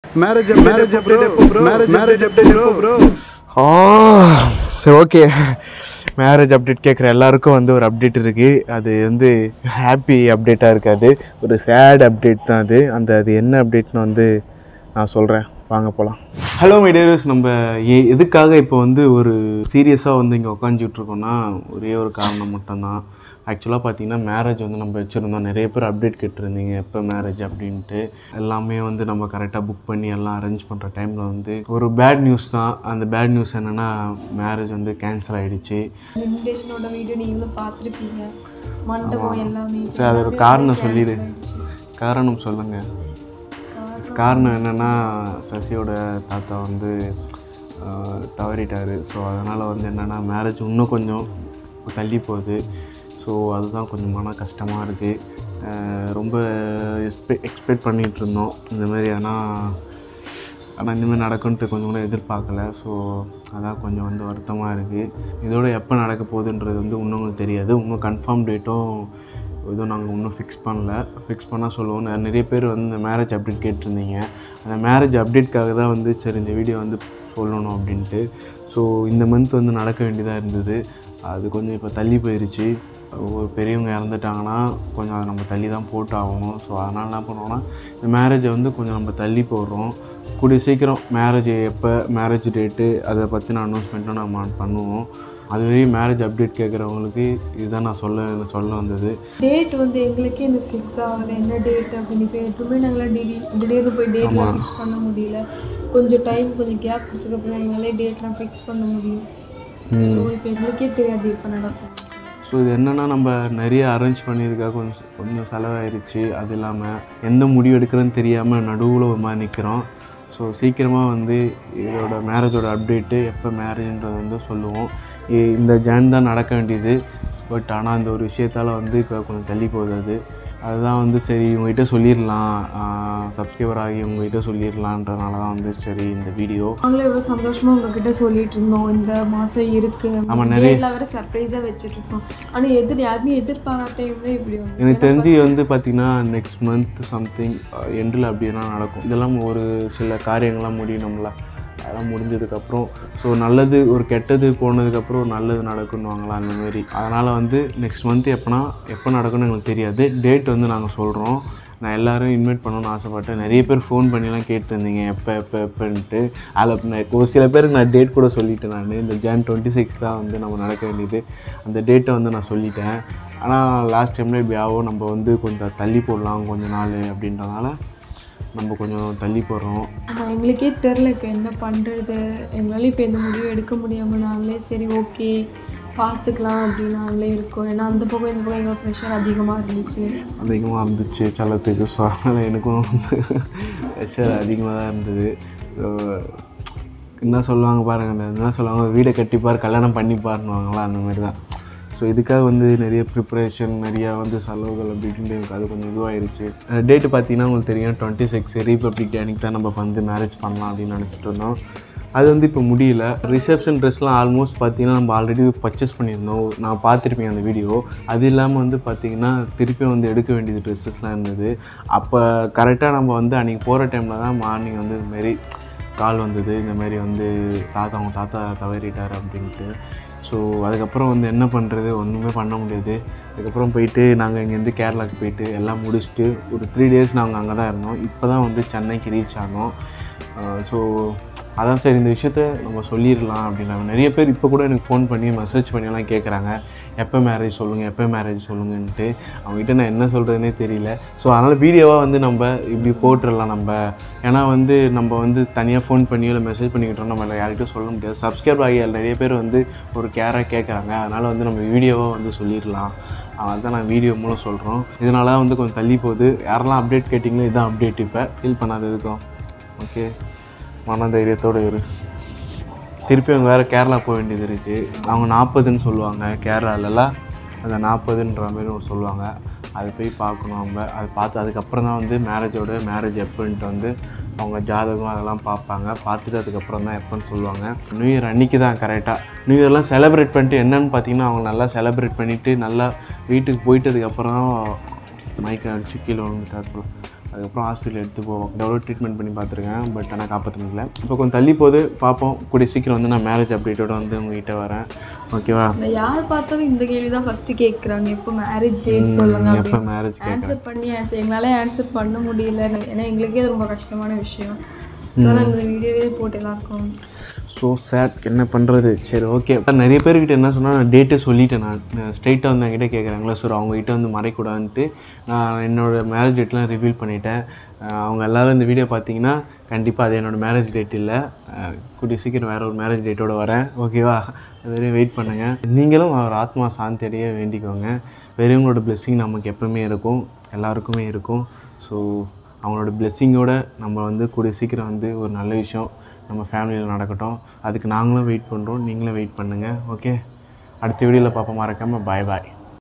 marriage marriage update எப்போ bro marriage marriage update எப்போ bro ஆ சரி ஓகே மேரேஜ் அப்டேட் கேட்குற எல்லாருக்கும் வந்து ஒரு அப்டேட் இருக்குது அது வந்து ஹாப்பி அப்டேட்டாக இருக்காது ஒரு சேட் அப்டேட் தான் அது அந்த அது என்ன அப்டேட்னு வந்து நான் சொல்கிறேன் வாங்க போகலாம் ஹலோ மைடியர்ஸ் நம்ம ஏ எதுக்காக இப்போ வந்து ஒரு சீரியஸாக வந்து இங்கே உட்காந்துட்டு இருக்கோம்னா ஒரே ஒரு காரணம் மட்டும்தான் ஆக்சுவலாக பார்த்தீங்கன்னா மேரேஜ் வந்து நம்ம வச்சுருந்தோம் நிறைய பேர் அப்டேட் கேட்டிருந்தீங்க எப்போ மேரேஜ் அப்படின்ட்டு எல்லாமே வந்து நம்ம கரெக்டாக புக் பண்ணி எல்லாம் அரேஞ்ச் பண்ணுற டைமில் வந்து ஒரு பேட் நியூஸ் தான் அந்த பேட் நியூஸ் என்னென்னா மேரேஜ் வந்து கேன்சல் ஆகிடுச்சு இன்விடேஷனோட வீடியோ நீங்களும் பார்த்துருப்பீங்க மண்டபம் எல்லாமே சரி அது ஒரு காரணம் சொல்லிடு காரணம் சொல்லுங்கள் காரணம் என்னென்னா சசியோட தாத்தா வந்து ஆஹ், தவறிட்டார் ஸோ அதனால் வந்து என்னென்னா மேரேஜ் இன்னும் கொஞ்சம் தள்ளி போகுது ஸோ அதுதான் கொஞ்சம் மன கஷ்டமாக இருக்குது ரொம்ப எக்ஸ்பெ எக்ஸ்பெக்ட் பண்ணிகிட்டு இருந்தோம் இந்த மாதிரி ஆனால் ஆனால் இந்தமாதிரி நடக்குன்ட்டு கொஞ்சம் கூட எதிர்பார்க்கல ஸோ அதான் கொஞ்சம் வந்து வருத்தமாக இருக்குது இதோட எப்போ நடக்க போகுதுன்றது வந்து இன்னும் உங்களுக்கு தெரியாது இன்னும் கன்ஃபார்ம் டேட்டும் எதுவும் நாங்கள் இன்னும் ஃபிக்ஸ் பண்ணல ஃபிக்ஸ் பண்ணால் சொல்லுவோம் நெ- நிறைய பேர் வந்து இந்த மேரேஜ் அப்டேட் கேட்டிருந்தீங்க அந்த மேரேஜ் அப்டேட்காக தான் வந்து சரி இந்த வீடியோ வந்து சொல்லணும் அப்படின்ட்டு ஸோ இந்த மந்த் வந்து நடக்க வேண்டியதாக இருந்தது அது கொஞ்சம் இப்போ தள்ளி போயிருச்சு ஒரு பெரியவங்க இறந்துட்டாங்கன்னா கொஞ்சம் அதை நம்ம தள்ளி தான் போட்டு ஆகணும் ஸோ அதனால் என்ன பண்ணுவோம்னா இந்த மேரேஜை வந்து கொஞ்சம் நம்ம தள்ளி போடுறோம் கூடிய சீக்கிரம் மேரேஜ் எப்போ மேரேஜ் டேட்டு அதை பற்றின அனௌன்ஸ்மெண்ட்டும் நம்ம பண்ணுவோம் அதுவே மேரேஜ் அப்டேட் கேட்குறவங்களுக்கு இதுதான் நான் சொல்ல சொல்ல வந்தது டேட் வந்து எங்களுக்கே இன்னும் ஃபிக்ஸ் ஆகலை என்ன டேட் அப்படின்னு இப்போ எட்டுமே நாங்களாம் திடீர் திடீர்னு போய் டேட்லாம் ஃபிக்ஸ் பண்ண முடியல கொஞ்சம் டைம் கொஞ்சம் கேப் கொடுத்ததுக்கப்புறம் எங்களாலே டேட்லாம் ஃபிக்ஸ் பண்ண முடியும் ஸோ இப்போ எங்களுக்கே தெரியாது இப்போ நடக்கும் ஸோ இது என்னென்னா நம்ம நிறைய அரேஞ்ச் பண்ணியிருக்கா கொஞ்சம் கொஞ்சம் செலவாயிருச்சு அது இல்லாமல் எந்த முடிவு எடுக்கிறதுன்னு தெரியாமல் நடுவில் ஒரு மாதிரி நிற்கிறோம் ஸோ சீக்கிரமாக வந்து இதோட மேரேஜோட அப்டேட்டு எப்போ மேரேஜ்ன்றது வந்து சொல்லுவோம் இ- இந்த ஜான் தான் நடக்க வேண்டியது பட் ஆனால் அந்த ஒரு விஷயத்தால் வந்து இப்போ கொஞ்சம் தள்ளி போகுது அது அதுதான் வந்து சரி உங்ககிட்ட சொல்லிடலாம் சப்ஸ்கிரைபர் ஆகி உங்ககிட்ட சொல்லிடலான்றதுனால தான் வந்து சரி இந்த வீடியோ நாங்களும் எவ்வளோ சந்தோஷமாக உங்ககிட்ட சொல்லிட்டு இருந்தோம் இந்த மாதம் இருக்கு ஆமா, நிறைய- டேட்லாம் வேறு சர்ப்ரைஸாக வச்சுட்டு இருக்கோம் ஆனால் எதிர் யாருமே எதிர்பார்க்காத டைம்ல இப்படி வந்து எனக்கு தெரிஞ்சு வந்து பார்த்திங்கன்னா நெக்ஸ்ட் மந்த் சம்திங் எண்டில் அப்படின்னா நடக்கும் இதெல்லாம் ஒரு சில காரியங்கள்லாம் முடியணும்ல அதெல்லாம் முடிஞ்சதுக்கப்புறம் ஸோ நல்லது ஒரு கெட்டது போனதுக்கப்புறம் நல்லது நடக்குன்னுவாங்களா அந்த மாதிரி அதனால் வந்து நெக்ஸ்ட் மந்த் எப்போனா எப்போ நடக்கும்னு எங்களுக்கு தெரியாது டேட் வந்து நாங்கள் சொல்கிறோம் நான் எல்லோரும் இன்வைட் பண்ணணும்னு ஆசைப்பட்டேன் நிறைய பேர் ஃபோன் பண்ணிலாம் கேட்டிருந்தீங்க எப்போ எப்போ எப்போன்ட்டு அதில் நான் ஒரு சில பேருக்கு நான் டேட் கூட சொல்லிட்டேன் நான் இந்த ஜான் டுவெண்ட்டி சிக்ஸ் தான் வந்து நம்ம நடக்க வேண்டியது அந்த டேட்டை வந்து நான் சொல்லிட்டேன் ஆனால் லாஸ்ட் டைமில் இப்படி ஆகும் நம்ம வந்து கொஞ்சம் தள்ளி போடலாம் கொஞ்ச நாள் அப்படின்றனால நம்ம கொஞ்சம் தள்ளி போடுறோம் ஆமாம் எங்களுக்கே தெரில இப்போ என்ன பண்ணுறது எங்களால் இப்போ எந்த முடிவும் எடுக்க முடியாமல் நாங்களே சரி ஓகே பார்த்துக்கலாம் அப்படின்னு நாங்களே இருக்கோம் ஏன்னா அந்த பக்கம் இந்த பக்கம் எங்களோட ப்ரெஷர் அதிகமாக இருந்துச்சு அதிகமாக இருந்துச்சு சலத்துக்கு ஸோ அதனால் எனக்கும் வந்து ப்ரெஷர் அதிகமாக தான் இருந்தது ஸோ என்ன சொல்லுவாங்க பாருங்கள் அந்த என்ன சொல்லுவாங்க வீடை கட்டிப்பார் கல்யாணம் பண்ணிப்பாருன்னுவாங்களா அந்த மாதிரி தான் ஸோ இதுக்காக வந்து நிறைய ப்ரிப்பரேஷன் நிறையா வந்து செலவுகள் அப்படி இப்படின்ட்டு எனக்கு அது கொஞ்சம் இதுவாயிருச்சு டேட்டு பார்த்தீங்கன்னா உங்களுக்கு தெரியும் டுவெண்ட்டி சிக்ஸ் ரீபப்ளிக் டே அன்றைக்கி தான் நம்ம வந்து மேரேஜ் பண்ணலாம் அப்படின்னு நினச்சிட்டு இருந்தோம் அது வந்து இப்போ முடியல ரிசப்ஷன் ட்ரெஸ்லாம் ஆல்மோஸ்ட் பார்த்தீங்கன்னா நம்ம ஆல்ரெடி பர்ச்சேஸ் பண்ணியிருந்தோம் நான் பார்த்துருப்பேன் அந்த வீடியோ அது இல்லாமல் வந்து பார்த்தீங்கன்னா திருப்பி வந்து எடுக்க வேண்டியது ட்ரெஸ்ஸஸ்லாம் இருந்தது அப்போ கரெக்டாக நம்ம வந்து அன்றைக்கி போகிற டைமில் தான் மார்னிங் வந்து இதுமாரி கால் வந்தது இந்த மாதிரி வந்து தாத்தா அவங்க தாத்தா தவறிட்டார் அப்படின்ட்டு ஸோ அதுக்கப்புறம் வந்து என்ன பண்ணுறது ஒன்றுமே பண்ண முடியாது அதுக்கப்புறம் போயிட்டு நாங்கள் இங்கேருந்து கேரளாவுக்கு போயிட்டு எல்லாம் முடிச்சுட்டு ஒரு த்ரீ டேஸ் நாங்கள் அங்கே தான் இருந்தோம் இப்போ தான் வந்து சென்னைக்கு ரீச் ஆனோம் ஸோ அதான் சரி இந்த விஷயத்த நம்ம சொல்லிடலாம் அப்படின்னாங்க நிறைய பேர் இப்போ கூட எனக்கு ஃபோன் பண்ணி மெசேஜ் பண்ணியெல்லாம் கேட்குறாங்க எப்போ மேரேஜ் சொல்லுங்கள் எப்போ மேரேஜ் சொல்லுங்கன்ட்டு அவங்ககிட்ட நான் என்ன சொல்கிறதுனே தெரியல ஸோ அதனால் வீடியோவாக வந்து நம்ம இப்படி போட்டுடலாம் நம்ம ஏன்னா வந்து நம்ம வந்து தனியாக ஃபோன் பண்ணியோ இல்லை மெசேஜ் பண்ணிக்கிட்டோம் நம்ம யார்கிட்டையும் சொல்ல முடியாது சப்ஸ்கிரைப் ஆகி நிறைய பேர் வந்து ஒரு கேராக கேட்குறாங்க அதனால் வந்து நம்ம வீடியோவாக வந்து சொல்லிடலாம் அதான் நான் வீடியோ மூலம் சொல்கிறோம் இதனால தான் வந்து கொஞ்சம் தள்ளி போகுது யாரெல்லாம் அப்டேட் கேட்டிங்களோ இதுதான் அப்டேட் இப்போ ஃபீல் பண்ணாத எதுக்கும் ஓகே மன தைரியத்தோடு இரு திருப்பி அவங்க வேறு கேரளா போக வேண்டியது இருக்குது அவங்க நாற்பதுன்னு சொல்லுவாங்க கேரளாலலாம் அந்த நாற்பதுன்ற மாதிரி ஒன்று சொல்லுவாங்க அதை போய் பார்க்கணும் நம்ம அதை பார்த்து அதுக்கப்புறம் தான் வந்து மேரேஜோட மேரேஜ் எப்போன்ட்டு வந்து அவங்க ஜாதகம் அதெல்லாம் பார்ப்பாங்க பார்த்துட்டு அதுக்கப்புறம் தான் எப்போன்னு சொல்லுவாங்க நியூ இயர் அன்றைக்கி தான் கரெக்டாக நியூ இயர்லாம் செலிப்ரேட் பண்ணிட்டு என்னன்னு பார்த்தீங்கன்னா அவங்க நல்லா செலிப்ரேட் பண்ணிவிட்டு நல்லா வீட்டுக்கு போயிட்டதுக்கப்புறம் தான் மைக்கை அடிச்சு கீழே விழுந்துட்டார் போல அதுக்கப்புறம் ஹாஸ்பிட்டல் எடுத்து போவோம் எவ்வளோ ட்ரீட்மெண்ட் பண்ணி பார்த்துருக்கேன் பட் ஆனால் காப்பாற்ற முடியல இப்போ கொஞ்சம் தள்ளி போகுது பார்ப்போம் கூடிய சீக்கிரம் வந்து நான் மேரேஜ் அப்டேட்டோட வந்து உங்ககிட்ட வரேன் ஓகேவா இந்த யார் பார்த்தாலும் இந்த கேள்வி தான் ஃபர்ஸ்ட் கேட்குறாங்க எப்போ மேரேஜ் டேட் சொல்லுங்க எப்போ அப்படின்னு மேரேஜ் ஆன்சர் பண்ணி ஆன்சர் எங்களால் ஆன்சர் பண்ண முடியல ஏன்னா எங்களுக்கே அது ரொம்ப கஷ்டமான விஷயம் ஸோ நான் இந்த வீடியோவே போட்டு எல்லாருக்கும் ஸோ சேட் என்ன பண்ணுறது சரி ஓகே நிறைய பேர்கிட்ட என்ன சொன்னால் நான் டேட்டே சொல்லிட்டேன் நான் ஸ்ட்ரைட்டாக வந்து என்கிட்ட கேட்குறாங்களா சார் அவங்ககிட்ட வந்து மறைக்கூடாதுன்ட்டு நான் என்னோடய மேரேஜ் டேட்லாம் ரிவீல் பண்ணிட்டேன் அஹ் அவங்க எல்லோரும் இந்த வீடியோ பார்த்தீங்கன்னா கண்டிப்பாக அது என்னோடய மேரேஜ் டேட் இல்லை அஹ் கூடிய சீக்கிரம் வேறு ஒரு மேரேஜ் டேட்டோட வரேன் ஓகேவா அது வரையும் வெயிட் பண்ணுங்கள் நீங்களும் அவர் ஆத்மா சாந்தி அடைய வேண்டிக்கோங்க பெரியவங்களோட பிளெஸ்ஸிங் நமக்கு எப்பவுமே இருக்கும் எல்லாருக்குமே இருக்கும் ஸோ அவங்களோட பிளெஸ்ஸிங்கோட நம்ம வந்து கூடிய சீக்கிரம் வந்து ஒரு நல்ல விஷயம் நம்ம ஃபேமிலியில் நடக்கட்டும் அதுக்கு நாங்களும் வெயிட் பண்ணுறோம் நீங்களும் வெயிட் பண்ணுங்கள் ஓகே அடுத்த வீடியோவில் பார்ப்போம் மறக்காமல் பாய் பாய்